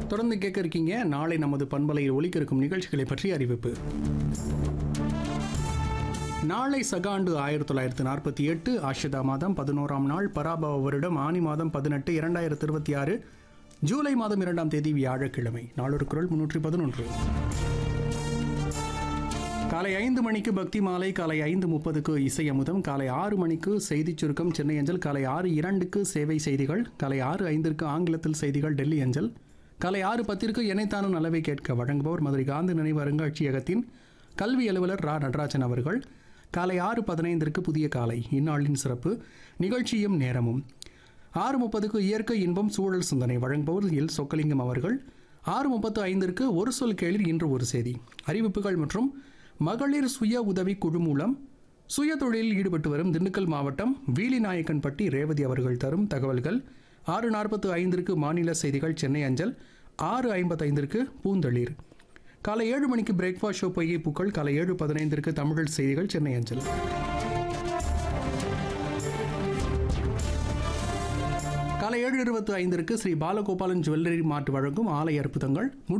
தொடர்ந்து கேட்க இருக்கீங்க நாளை நமது பண்பலையில் ஒலிக்க இருக்கும் நிகழ்ச்சிகளை பற்றி அறிவிப்பு நாளை சகாண்டு ஆயிரத்தி தொள்ளாயிரத்தி நாற்பத்தி எட்டு ஆஷிதா மாதம் பதினோராம் நாள் பராபவ வருடம் ஆனி மாதம் பதினெட்டு இரண்டாயிரத்தி இருபத்தி ஆறு ஜூலை மாதம் இரண்டாம் தேதி வியாழக்கிழமை நாளொரு குரல் முன்னூற்றி பதினொன்று காலை ஐந்து மணிக்கு பக்தி மாலை காலை ஐந்து முப்பதுக்கு இசை அமுதம் காலை ஆறு மணிக்கு செய்திச் சுருக்கம் சென்னை அஞ்சல் காலை ஆறு இரண்டுக்கு சேவை செய்திகள் காலை ஆறு ஐந்திற்கு ஆங்கிலத்தில் செய்திகள் டெல்லி அஞ்சல் காலை ஆறு பத்திற்கு இணைத்தானும் நலவை கேட்க வழங்குபவர் மதுரை காந்தி நினைவு அருங்காட்சியகத்தின் கல்வி அலுவலர் ரா நடராஜன் அவர்கள் காலை ஆறு பதினைந்திற்கு புதிய காலை இந்நாளின் சிறப்பு நிகழ்ச்சியும் நேரமும் ஆறு முப்பதுக்கு இயற்கை இன்பம் சூழல் சிந்தனை வழங்குபவர் எல் சொக்கலிங்கம் அவர்கள் ஆறு முப்பத்து ஐந்திற்கு ஒரு சொல் கேளிர் இன்று ஒரு செய்தி அறிவிப்புகள் மற்றும் மகளிர் சுய உதவி குழு மூலம் சுய தொழிலில் ஈடுபட்டு வரும் திண்டுக்கல் மாவட்டம் வீலிநாயக்கன்பட்டி ரேவதி அவர்கள் தரும் தகவல்கள் ஆறு நாற்பத்து ஐந்திற்கு மாநில செய்திகள் சென்னை அஞ்சல் ஆறு ஐம்பத்தைந்திற்கு பூந்தளிர் காலை ஏழு மணிக்கு பிரேக்ஃபாஸ்ட் ஷோ பொய்யை பூக்கள் காலை ஏழு பதினைந்திற்கு தமிழ் செய்திகள் சென்னை அஞ்சல் காலை ஏழு இருபத்தி ஐந்திற்கு ஸ்ரீ பாலகோபாலன் ஜுவல்லரி மார்ட் வழங்கும் ஆலய அற்புதங்கள்